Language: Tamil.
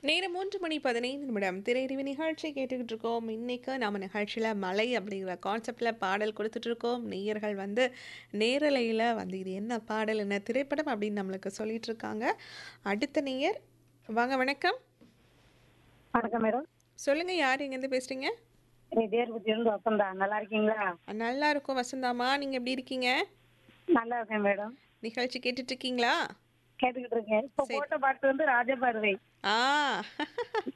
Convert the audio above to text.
நேரம் மூன்று மணி பதினைந்து நிமிடம் திரையறிவு நிகழ்ச்சி கேட்டுக்கிட்டு இருக்கோம் இன்னைக்கு நம்ம நிகழ்ச்சியில் மலை அப்படிங்கிற கான்செப்டில் பாடல் கொடுத்துட்டு இருக்கோம் நேயர்கள் வந்து நேரலையில் வந்து இது என்ன பாடல் என்ன திரைப்படம் அப்படின்னு நம்மளுக்கு சொல்லிட்டு இருக்காங்க அடுத்த நேயர் வாங்க வணக்கம் வணக்கம் மேடம் சொல்லுங்க யார் எங்கேருந்து பேசுறீங்க தேர்புத்திலிருந்து வசந்தா நல்லா இருக்கீங்களா நல்லா இருக்கும் வசந்தாமா நீங்க எப்படி இருக்கீங்க நல்லா இருக்கேன் மேடம் நிகழ்ச்சி கேட்டுட்டு இருக்கீங்களா கேட்டுக்கிட்டு இருக்கேன் இப்போ போட்ட பாட்டு வந்து ராஜபார்வை ஆ